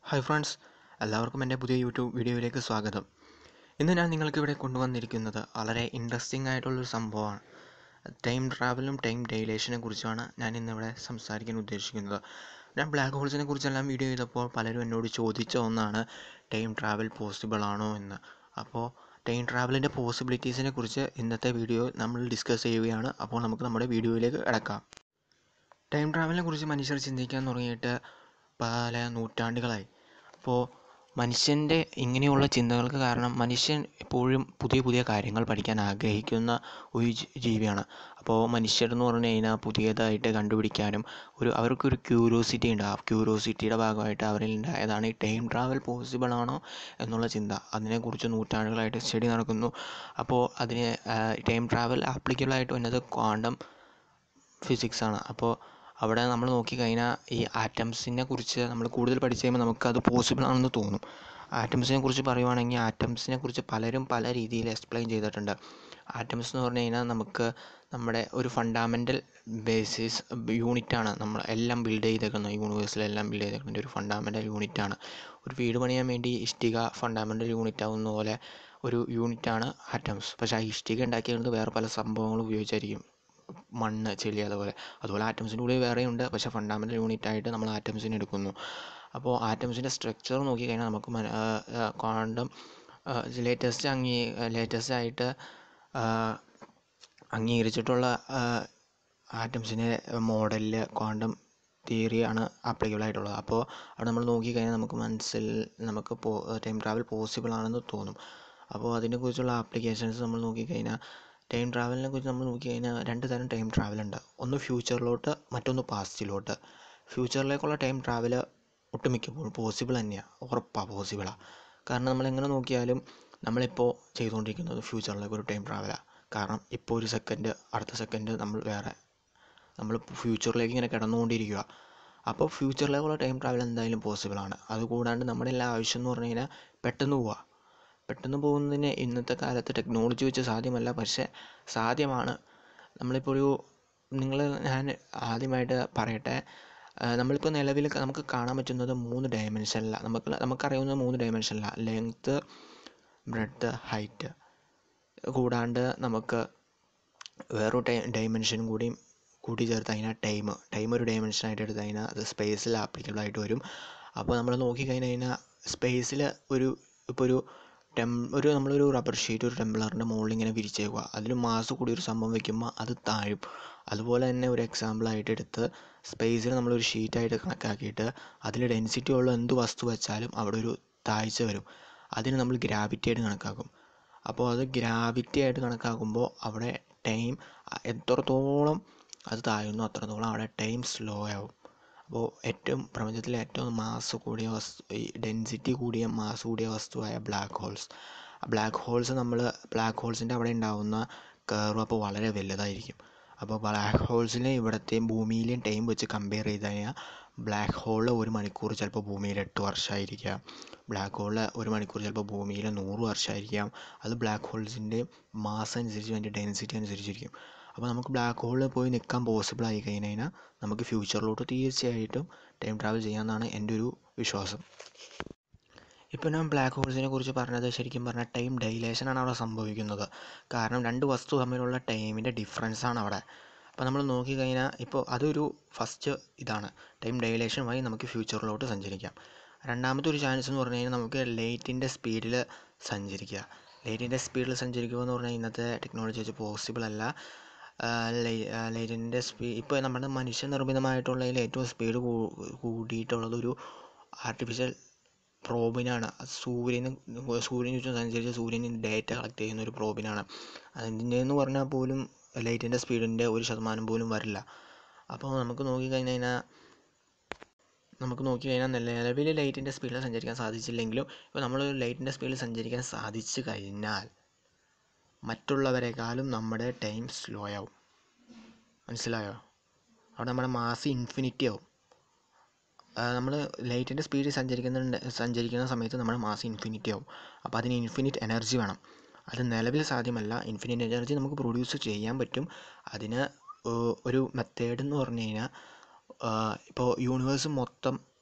hi friends എല്ലാവർക്കും എൻ്റെ പുതിയ യൂട്യൂബ് വീഡിയോയിലേക്ക് സ്വാഗതം ഇന്ന് ഞാൻ നിങ്ങൾക്ക് ഇവിടെ കൊണ്ടുവന്നിരിക്കുന്നത് വളരെ ഇൻട്രസ്റ്റിംഗ് ആയിട്ടുള്ളൊരു സംഭവമാണ് ടൈം ട്രാവലും ടൈം ഡൈലേഷനെ കുറിച്ചാണ് ഞാൻ ഇന്നിവിടെ സംസാരിക്കാൻ ഉദ്ദേശിക്കുന്നത് ഞാൻ ബ്ലാക്ക് ഹോൾസിനെ കുറിച്ചെല്ലാം വീഡിയോ ചെയ്തപ്പോൾ പലരും എന്നോട് ചോദിച്ച ഒന്നാണ് ടൈം ട്രാവൽ പോസിബിൾ ആണോ എന്ന് അപ്പോൾ ടൈം ട്രാവലിൻ്റെ പോസിബിലിറ്റീസിനെ കുറിച്ച് ഇന്നത്തെ വീഡിയോ നമ്മൾ ഡിസ്കസ് ചെയ്യുകയാണ് അപ്പോൾ നമുക്ക് നമ്മുടെ വീഡിയോയിലേക്ക് കിടക്കാം ടൈം ട്രാവലിനെ കുറിച്ച് മനുഷ്യർ ചിന്തിക്കാൻ തുടങ്ങിയിട്ട് പല നൂറ്റാണ്ടുകളായി അപ്പോൾ മനുഷ്യൻ്റെ ഇങ്ങനെയുള്ള ചിന്തകൾക്ക് കാരണം മനുഷ്യൻ എപ്പോഴും പുതിയ പുതിയ കാര്യങ്ങൾ പഠിക്കാൻ ആഗ്രഹിക്കുന്ന ഒരു ജീ- ജീവിയാണ് അപ്പോൾ മനുഷ്യർ എന്ന് പറഞ്ഞു കഴിഞ്ഞാൽ പുതിയതായിട്ട് കണ്ടുപിടിക്കാനും ഒരു അവർക്കൊരു ക്യൂരിയോസിറ്റി ഉണ്ട് ആ ക്യൂരിയോസിറ്റിയുടെ ഭാഗമായിട്ട് അവരിൽ ഉണ്ടായതാണ് ഈ ടൈം ട്രാവൽ പോസിബിൾ ആണോ എന്നുള്ള ചിന്ത അതിനെക്കുറിച്ച് നൂറ്റാണ്ടുകളായിട്ട് സ്റ്റഡി നടക്കുന്നു അപ്പോൾ അതിന് ടൈം ട്രാവൽ ആപ്ലിക്കബിൾ ആയിട്ട് വന്നത് ക്വാണ്ടം ഫിസിക്സ് ആണ് അപ്പോൾ അവിടെ നമ്മൾ നോക്കിക്കഴിഞ്ഞാൽ ഈ ആറ്റംസിനെ കുറിച്ച് നമ്മൾ കൂടുതൽ പഠിച്ചു കഴിയുമ്പോൾ നമുക്കത് പോസിബിൾ ആണെന്ന് തോന്നും ആറ്റംസിനെ കുറിച്ച് പറയുവാണെങ്കിൽ ആറ്റംസിനെ കുറിച്ച് പലരും പല രീതിയിൽ എക്സ്പ്ലെയിൻ ചെയ്തിട്ടുണ്ട് ആറ്റംസ് എന്ന് പറഞ്ഞു കഴിഞ്ഞാൽ നമുക്ക് നമ്മുടെ ഒരു ഫണ്ടാമെൻ്റൽ ബേസിസ് യൂണിറ്റാണ് നമ്മൾ എല്ലാം ബിൽഡ് ചെയ്തേക്കുന്നത് യൂണിവേഴ്സിലെല്ലാം ബിൽഡ് ചെയ്തേക്കുന്ന ഒരു ഫണ്ടാമെൻ്റൽ യൂണിറ്റാണ് ഒരു വീട് പണിയാൻ വേണ്ടി ഇഷ്ടിക ഫണ്ടാമെൻ്റൽ യൂണിറ്റ് ആവുന്ന പോലെ ഒരു യൂണിറ്റാണ് ആറ്റംസ് പക്ഷേ ആ ഇഷ്ടിക ഉണ്ടാക്കിയത് വേറെ പല സംഭവങ്ങളും ഉപയോഗിച്ചായിരിക്കും മണ്ണ് ചെളി അതുപോലെ അതുപോലെ ആറ്റംസിൻ്റെ ഉള്ളിൽ വേറെയുണ്ട് പക്ഷേ ഫണ്ടാമെൻ്റൽ യൂണിറ്റ് ആയിട്ട് നമ്മൾ ആറ്റംസിനെ എടുക്കുന്നു അപ്പോൾ ആറ്റംസിൻ്റെ സ്ട്രക്ചർ നോക്കിക്കഴിഞ്ഞാൽ നമുക്ക് ക്വാണ്ടം ലേറ്റസ്റ്റ് അംഗീ ലേറ്റസ്റ്റ് ആയിട്ട് ആ, അംഗീകരിച്ചിട്ടുള്ള ആറ്റംസിനെ മോഡലിൽ ക്വാണ്ടം തിയറിയാണ് ആപ്ലിക്കബിൾ ആയിട്ടുള്ളത് അപ്പോൾ അവിടെ നമ്മൾ നോക്കിക്കഴിഞ്ഞാൽ നമുക്ക് മനസ്സിൽ നമുക്ക് പോ ടൈം ട്രാവൽ പോസിബിൾ ആണെന്ന് തോന്നും അപ്പോൾ അതിനെക്കുറിച്ചുള്ള ആപ്ലിക്കേഷൻസ് നമ്മൾ നോക്കിക്കഴിഞ്ഞാൽ ടൈം ട്രാവലിനെ കുറിച്ച് നമ്മൾ നോക്കിക്കഴിഞ്ഞാൽ രണ്ട് തരം ടൈം ട്രാവൽ ഉണ്ട് ഒന്ന് ഫ്യൂച്ചറിലോട്ട് മറ്റൊന്ന് പാസ്റ്റിലോട്ട് ഫ്യൂച്ചറിലേക്കുള്ള ടൈം ട്രാവൽ ഒട്ടുമിക്കപ്പോഴും പോസിബിൾ തന്നെയാണ് ഉറപ്പാണ് പോസിബിളാണ് കാരണം നമ്മൾ എങ്ങനെ നോക്കിയാലും നമ്മളിപ്പോൾ ചെയ്തുകൊണ്ടിരിക്കുന്നത് ഫ്യൂച്ചറിലേക്ക് ഒരു ടൈം ട്രാവലാണ് കാരണം ഇപ്പോൾ ഒരു സെക്കൻഡ് അടുത്ത സെക്കൻഡ് നമ്മൾ വേറെ നമ്മൾ ഫ്യൂച്ചറിലേക്ക് ഇങ്ങനെ കിടന്നുകൊണ്ടിരിക്കുക അപ്പോൾ ഫ്യൂച്ചറിലേക്കുള്ള ടൈം ട്രാവൽ എന്തായാലും പോസിബിൾ ആണ് അതുകൂടാണ്ട് നമ്മുടെ എല്ലാ ആവശ്യം എന്ന് പറഞ്ഞു കഴിഞ്ഞാൽ പെട്ടെന്ന് പോവുക പെട്ടെന്ന് പോകുന്നതിന് ഇന്നത്തെ കാലത്ത് ടെക്നോളജി വെച്ച് സാധ്യമല്ല പക്ഷേ സാധ്യമാണ് നമ്മളിപ്പോൾ ഒരു നിങ്ങൾ ഞാൻ ആദ്യമായിട്ട് പറയട്ടെ ആ, നമ്മളിപ്പോൾ നിലവിൽ നമുക്ക് കാണാൻ പറ്റുന്നത് മൂന്ന് ഡയമെൻഷനിലാണ് നമുക്ക് നമുക്കറിയാവുന്ന മൂന്ന് ഡയമെൻഷനിലാണ് ലെങ്ത്ത് ബ്രെഡ്ത്ത് ഹൈറ്റ് കൂടാണ്ട് നമുക്ക് വേറൊരു ടൈ ഡയമെൻഷനും കൂടിയും കൂട്ടി ചേർത്ത് കഴിഞ്ഞാൽ ടൈം ടൈം ഒരു ഡയമെൻഷനായിട്ട് എടുത്ത് കഴിഞ്ഞാൽ അത് സ്പേസിൽ ആപ്ലിക്കബിൾ ആയിട്ട് വരും അപ്പോൾ നമ്മൾ നോക്കിക്കഴിഞ്ഞ് കഴിഞ്ഞാൽ സ്പേസിൽ ഒരു ഇപ്പോൾ ഒരു ടെം ഒരു നമ്മളൊരു റബ്ബർ ഷീറ്റ് ഒരു ടെംപ്ലറിൻ്റെ മുകളിൽ ഇങ്ങനെ വിരിച്ചേക്കുക അതിൽ മാസ് കൂടി ഒരു സംഭവം വെക്കുമ്പോൾ അത് താഴും അതുപോലെ തന്നെ ഒരു എക്സാമ്പിളായിട്ട് എടുത്ത് സ്പേസിൽ നമ്മളൊരു ഷീറ്റായിട്ട് കണക്കാക്കിയിട്ട് അതിൽ ഡെൻസിറ്റി ഉള്ള എന്ത് വസ്തു വെച്ചാലും അവിടെ ഒരു താഴ്ച വരും അതിന് നമ്മൾ ഗ്രാവിറ്റി ആയിട്ട് കണക്കാക്കും അപ്പോൾ അത് ഗ്രാവിറ്റി ആയിട്ട് കണക്കാക്കുമ്പോൾ അവിടെ ടൈം എത്രത്തോളം അത് താഴുന്നു അത്രത്തോളം അവിടെ ടൈം സ്ലോ ആവും അപ്പോൾ ഏറ്റവും പ്രപഞ്ചത്തിലെ ഏറ്റവും മാസ് കൂടിയ വസ്തു ഈ ഡെൻസിറ്റി കൂടിയ മാസ് കൂടിയ വസ്തുവായ ബ്ലാക്ക് ഹോൾസ് ബ്ലാക്ക് ഹോൾസ് നമ്മൾ ബ്ലാക്ക് ഹോൾസിൻ്റെ അവിടെ ഉണ്ടാവുന്ന കർവ് അപ്പോൾ വളരെ വലുതായിരിക്കും അപ്പോൾ ബ്ലാക്ക് ഹോൾസിനെ ഇവിടത്തെയും ഭൂമിയിലെയും ടൈം വെച്ച് കമ്പയർ ചെയ്ത് കഴിഞ്ഞാൽ ബ്ലാക്ക് ഹോളിൽ ഒരു മണിക്കൂർ ചിലപ്പോൾ ഭൂമിയിൽ എട്ട് വർഷമായിരിക്കാം ബ്ലാക്ക് ഹോളിൽ ഒരു മണിക്കൂർ ചിലപ്പോൾ ഭൂമിയിൽ നൂറ് വർഷമായിരിക്കാം അത് ബ്ലാക്ക് ഹോൾസിൻ്റെ മാസ് അനുസരിച്ച് അതിൻ്റെ ഡെൻസിറ്റി അനുസരിച്ചിരിക്കും അപ്പോൾ നമുക്ക് ബ്ലാക്ക് ഹോളിൽ പോയി നിൽക്കാൻ പോസിബിൾ ആയി കഴിഞ്ഞ് കഴിഞ്ഞാൽ നമുക്ക് ഫ്യൂച്ചറിലോട്ട് തീർച്ചയായിട്ടും ടൈം ട്രാവൽ ചെയ്യാമെന്നാണ് എൻ്റെ ഒരു വിശ്വാസം ഇപ്പോൾ ഞാൻ ബ്ലാക്ക് ഹോൾസിനെ കുറിച്ച് പറഞ്ഞത് ശരിക്കും പറഞ്ഞാൽ ടൈം ഡൈലേഷനാണ് അവിടെ സംഭവിക്കുന്നത് കാരണം രണ്ട് വസ്തു തമ്മിലുള്ള ടൈമിൻ്റെ ഡിഫറൻസ് ആണ് അവിടെ അപ്പോൾ നമ്മൾ നോക്കിക്കഴിഞ്ഞാൽ ഇപ്പോൾ അതൊരു ഫസ്റ്റ് ഇതാണ് ടൈം ഡൈലേഷൻ വഴി നമുക്ക് ഫ്യൂച്ചറിലോട്ട് സഞ്ചരിക്കാം രണ്ടാമത്തെ ഒരു ചാൻസ് എന്ന് പറഞ്ഞു കഴിഞ്ഞാൽ നമുക്ക് ലൈറ്റിൻ്റെ സ്പീഡിൽ സഞ്ചരിക്കുക ലൈറ്റിൻ്റെ സ്പീഡിൽ സഞ്ചരിക്കുക എന്ന് പറഞ്ഞാൽ ഇന്നത്തെ ടെക്നോളജി വെച്ച് പോസിബിൾ അല്ല ലൈറ്റിൻ്റെ സ്പീഡ് ഇപ്പോൾ നമ്മുടെ മനുഷ്യനിർമ്മിതമായിട്ടുള്ളതിൽ ഏറ്റവും സ്പീഡ് കൂടിയിട്ടുള്ളത് ഒരു ആർട്ടിഫിഷ്യൽ പ്രോബിനാണ് അത് സൂര്യന് സൂര്യന് ചുറ്റും സഞ്ചരിച്ച് സൂര്യന് ഡേറ്റ കളക്ട് ചെയ്യുന്ന ഒരു പ്രോബിനാണ് അതിൻ്റെ എന്ന് പറഞ്ഞാൽ പോലും ലൈറ്റിൻ്റെ സ്പീഡിൻ്റെ ഒരു ശതമാനം പോലും വരില്ല അപ്പോൾ നമുക്ക് നോക്കിക്കഴിഞ്ഞ് കഴിഞ്ഞാൽ നമുക്ക് നോക്കിക്കഴിഞ്ഞാൽ നിലവിൽ ലൈറ്റിൻ്റെ സ്പീഡിൽ സഞ്ചരിക്കാൻ സാധിച്ചില്ലെങ്കിലും ഇപ്പോൾ നമ്മൾ ലൈറ്റിൻ്റെ സ്പീഡിൽ സഞ്ചരിക്കാൻ സാധിച്ചു കഴിഞ്ഞാൽ മറ്റുള്ളവരെക്കാളും നമ്മുടെ ടൈം സ്ലോ ആവും മനസ്സിലായോ അവിടെ നമ്മുടെ മാസ് ഇൻഫിനിറ്റി ആവും നമ്മൾ ലൈറ്റിൻ്റെ സ്പീഡിൽ സഞ്ചരിക്കുന്നുണ്ട് സഞ്ചരിക്കുന്ന സമയത്ത് നമ്മുടെ മാസ് ഇൻഫിനിറ്റി ആവും അപ്പോൾ അതിന് ഇൻഫിനിറ്റ് എനർജി വേണം അത് നിലവിൽ സാധ്യമല്ല ഇൻഫിനിറ്റ് എനർജി നമുക്ക് പ്രൊഡ്യൂസ് ചെയ്യാൻ പറ്റും അതിന് ഏർ ഒരു മെത്തേഡ് എന്ന് പറഞ്ഞു കഴിഞ്ഞാൽ ഇപ്പോൾ യൂണിവേഴ്സ് മൊത്തം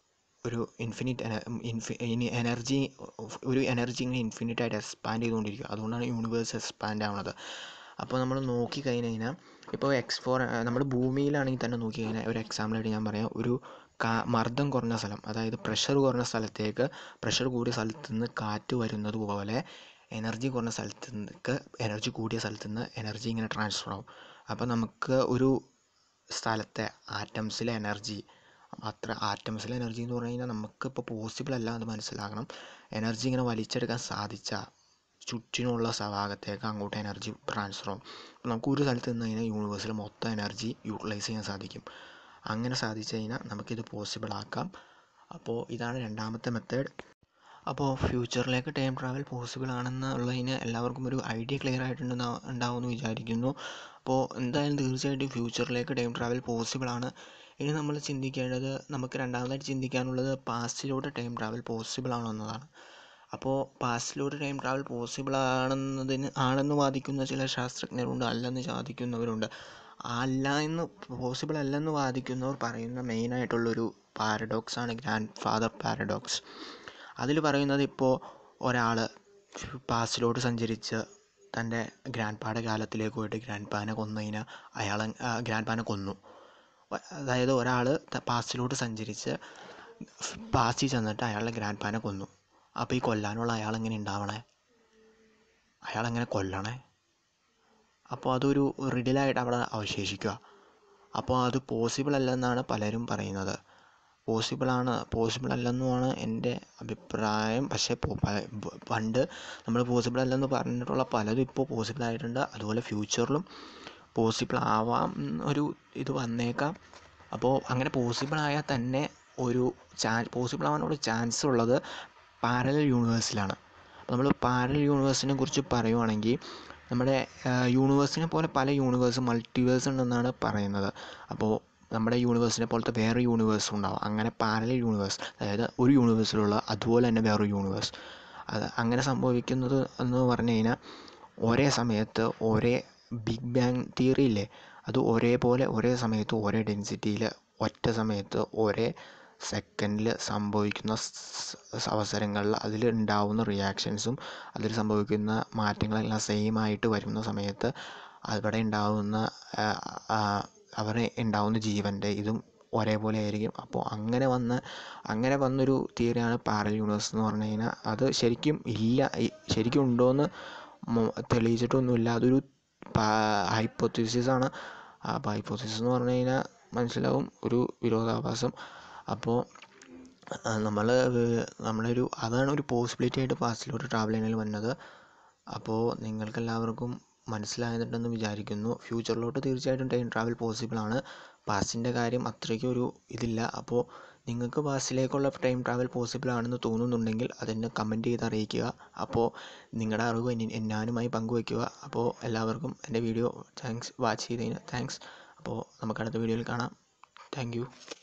ഒരു ഇൻഫിനിറ്റ് ഇൻഫി ഇനി എനർജി ഒരു എനർജി ഇങ്ങനെ ഇൻഫിനിറ്റ് ആയിട്ട് എക്സ്പാൻഡ് ചെയ്തുകൊണ്ടിരിക്കുക അതുകൊണ്ടാണ് യൂണിവേഴ്സ് എക്സ്പാൻഡ് ആവുന്നത് അപ്പോൾ നമ്മൾ നോക്കി കഴിഞ്ഞ് കഴിഞ്ഞാൽ ഇപ്പോൾ എക്സ് ഫോർ നമ്മൾ ഭൂമിയിലാണെങ്കിൽ തന്നെ നോക്കി കഴിഞ്ഞാൽ ഒരു എക്സാമ്പിളായിട്ട് ഞാൻ പറയാം ഒരു കാ മർദ്ദം കുറഞ്ഞ സ്ഥലം അതായത് പ്രഷർ കുറഞ്ഞ സ്ഥലത്തേക്ക് പ്രഷർ കൂടിയ സ്ഥലത്ത് നിന്ന് കാറ്റ് വരുന്നത് പോലെ എനർജി കുറഞ്ഞ സ്ഥലത്ത് നിന്ന് എനർജി കൂടിയ സ്ഥലത്ത് നിന്ന് എനർജി ഇങ്ങനെ ട്രാൻസ്ഫർ ആവും അപ്പോൾ നമുക്ക് ഒരു സ്ഥലത്തെ ആറ്റംസിലെ എനർജി അത്ര ആറ്റംസിലെ എനർജി എന്ന് പറഞ്ഞു കഴിഞ്ഞാൽ നമുക്കിപ്പോൾ പോസിബിൾ അല്ല എന്ന് മനസ്സിലാക്കണം എനർജി ഇങ്ങനെ വലിച്ചെടുക്കാൻ സാധിച്ചാൽ ചുറ്റിനുള്ള ഭാഗത്തേക്ക് അങ്ങോട്ട് എനർജി ട്രാൻസ്ഫർ ആവും നമുക്ക് ഒരു സ്ഥലത്ത് നിന്ന് കഴിഞ്ഞാൽ യൂണിവേഴ്സിൽ മൊത്തം എനർജി യൂട്ടിലൈസ് ചെയ്യാൻ സാധിക്കും അങ്ങനെ സാധിച്ചു കഴിഞ്ഞാൽ നമുക്കിത് പോസിബിൾ ആക്കാം അപ്പോൾ ഇതാണ് രണ്ടാമത്തെ മെത്തേഡ് അപ്പോൾ ഫ്യൂച്ചറിലേക്ക് ടൈം ട്രാവൽ പോസിബിൾ ആണെന്നുള്ളതിന് എല്ലാവർക്കും ഒരു ഐഡിയ ക്ലിയർ ആയിട്ടുണ്ടെന്ന് ഉണ്ടാവുമെന്ന് വിചാരിക്കുന്നു അപ്പോൾ എന്തായാലും തീർച്ചയായിട്ടും ഫ്യൂച്ചറിലേക്ക് ടൈം ട്രാവൽ പോസിബിൾ ആണ് ഇനി നമ്മൾ ചിന്തിക്കേണ്ടത് നമുക്ക് രണ്ടാമതായിട്ട് ചിന്തിക്കാനുള്ളത് പാസ്റ്റിലൂടെ ടൈം ട്രാവൽ പോസിബിൾ ആണോ എന്നതാണ് അപ്പോൾ പാസ്റ്റിലൂടെ ടൈം ട്രാവൽ പോസിബിൾ ആണെന്നതിന് ആണെന്ന് വാദിക്കുന്ന ചില ശാസ്ത്രജ്ഞരുണ്ട് അല്ലെന്ന് വാദിക്കുന്നവരുണ്ട് അല്ല എന്ന് പോസിബിൾ അല്ലെന്ന് വാദിക്കുന്നവർ പറയുന്ന മെയിനായിട്ടുള്ളൊരു പാരഡോക്സ് ആണ് ഗ്രാൻഡ് ഫാദർ പാരഡോക്സ് അതിൽ പറയുന്നത് ഇപ്പോൾ ഒരാൾ പാസ്റ്റിലോട്ട് സഞ്ചരിച്ച് തൻ്റെ ഗ്രാൻഡ് പായുടെ കാലത്തിലേക്ക് പോയിട്ട് ഗ്രാൻഡ് പാനെ കൊന്നതിന് അയാൾ ഗ്രാൻഡ് പാനെ കൊന്നു അതായത് ഒരാൾ പാസ്റ്റിലോട്ട് സഞ്ചരിച്ച് പാസ്റ്റിൽ ചെന്നിട്ട് അയാളുടെ ഗ്രാൻഡ് പാനെ കൊന്നു അപ്പോൾ ഈ കൊല്ലാനുള്ള അയാൾ എങ്ങനെ ഉണ്ടാവണേ അയാളെങ്ങനെ കൊല്ലണേ അപ്പോൾ അതൊരു റിഡിലായിട്ട് അവിടെ അവശേഷിക്കുക അപ്പോൾ അത് പോസിബിൾ അല്ലെന്നാണ് പലരും പറയുന്നത് പോസിബിളാണ് പോസിബിൾ അല്ലെന്നുമാണ് എൻ്റെ അഭിപ്രായം പക്ഷേ പണ്ട് നമ്മൾ പോസിബിൾ അല്ലെന്ന് പറഞ്ഞിട്ടുള്ള പലതും ഇപ്പോൾ പോസിബിൾ ആയിട്ടുണ്ട് അതുപോലെ ഫ്യൂച്ചറിലും പോസിബിൾ ആവാം ഒരു ഇത് വന്നേക്കാം അപ്പോൾ അങ്ങനെ പോസിബിൾ ആയാൽ തന്നെ ഒരു ചാ പോസിബിൾ ആവാനുള്ള ചാൻസ് ഉള്ളത് പാരലൽ യൂണിവേഴ്സിലാണ് അപ്പോൾ നമ്മൾ പാരലൽ യൂണിവേഴ്സിനെ കുറിച്ച് പറയുവാണെങ്കിൽ നമ്മുടെ യൂണിവേഴ്സിനെ പോലെ പല യൂണിവേഴ്സ് മൾട്ടിവേഴ്സ് ഉണ്ടെന്നാണ് പറയുന്നത് അപ്പോൾ നമ്മുടെ യൂണിവേഴ്സിനെ പോലത്തെ വേറെ യൂണിവേഴ്സും ഉണ്ടാവും അങ്ങനെ പാരലൽ യൂണിവേഴ്സ് അതായത് ഒരു യൂണിവേഴ്സിലുള്ള അതുപോലെ തന്നെ വേറൊരു യൂണിവേഴ്സ് അത് അങ്ങനെ സംഭവിക്കുന്നത് എന്ന് പറഞ്ഞു കഴിഞ്ഞാൽ ഒരേ സമയത്ത് ഒരേ ബിഗ് ബാങ് തിയറി ഇല്ലേ അത് ഒരേപോലെ ഒരേ സമയത്ത് ഒരേ ഡെൻസിറ്റിയിൽ ഒറ്റ സമയത്ത് ഒരേ സെക്കൻഡിൽ സംഭവിക്കുന്ന അവസരങ്ങളിൽ അതിൽ ഉണ്ടാവുന്ന റിയാക്ഷൻസും അതിൽ സംഭവിക്കുന്ന മാറ്റങ്ങളെല്ലാം സെയിം ആയിട്ട് വരുന്ന സമയത്ത് അവിടെ ഉണ്ടാവുന്ന അവിടെ ഉണ്ടാവുന്ന ജീവൻ്റെ ഇതും ഒരേപോലെ ആയിരിക്കും അപ്പോൾ അങ്ങനെ വന്ന് അങ്ങനെ വന്നൊരു തിയറിയാണ് പാരൽ യൂണിവേഴ്സ് എന്ന് പറഞ്ഞു കഴിഞ്ഞാൽ അത് ശരിക്കും ഇല്ല ശരിക്കും ഉണ്ടോയെന്ന് തെളിയിച്ചിട്ടൊന്നുമില്ല അതൊരു ഹൈപ്പോത്തിസിസ് ആണ് അപ്പോൾ ഹൈപ്പോത്തിസിസ് എന്ന് പറഞ്ഞു കഴിഞ്ഞാൽ മനസ്സിലാവും ഒരു വിരോധാഭാസം അപ്പോൾ നമ്മൾ നമ്മളൊരു അതാണ് ഒരു പോസിബിലിറ്റി ആയിട്ട് പാസ്റ്റിലോട്ട് ട്രാവൽ ചെയ്യുന്നതിൽ വന്നത് അപ്പോൾ നിങ്ങൾക്കെല്ലാവർക്കും മനസ്സിലായിട്ടുണ്ടെന്ന് വിചാരിക്കുന്നു ഫ്യൂച്ചറിലോട്ട് തീർച്ചയായിട്ടും ടൈം ട്രാവൽ പോസിബിൾ ആണ് പാസ്റ്റിൻ്റെ കാര്യം അത്രയ്ക്കും ഒരു ഇതില്ല അപ്പോൾ നിങ്ങൾക്ക് പാസ്റ്റിലേക്കുള്ള ടൈം ട്രാവൽ പോസിബിൾ ആണെന്ന് തോന്നുന്നുണ്ടെങ്കിൽ അതെന്നെ കമൻറ്റ് ചെയ്ത് അറിയിക്കുക അപ്പോൾ നിങ്ങളുടെ അറിവ് ഞാനുമായി പങ്കുവയ്ക്കുക അപ്പോൾ എല്ലാവർക്കും എൻ്റെ വീഡിയോ താങ്ക്സ് വാച്ച് ചെയ്തതിന് താങ്ക്സ് അപ്പോൾ നമുക്ക് അടുത്ത വീഡിയോയിൽ കാണാം താങ്ക്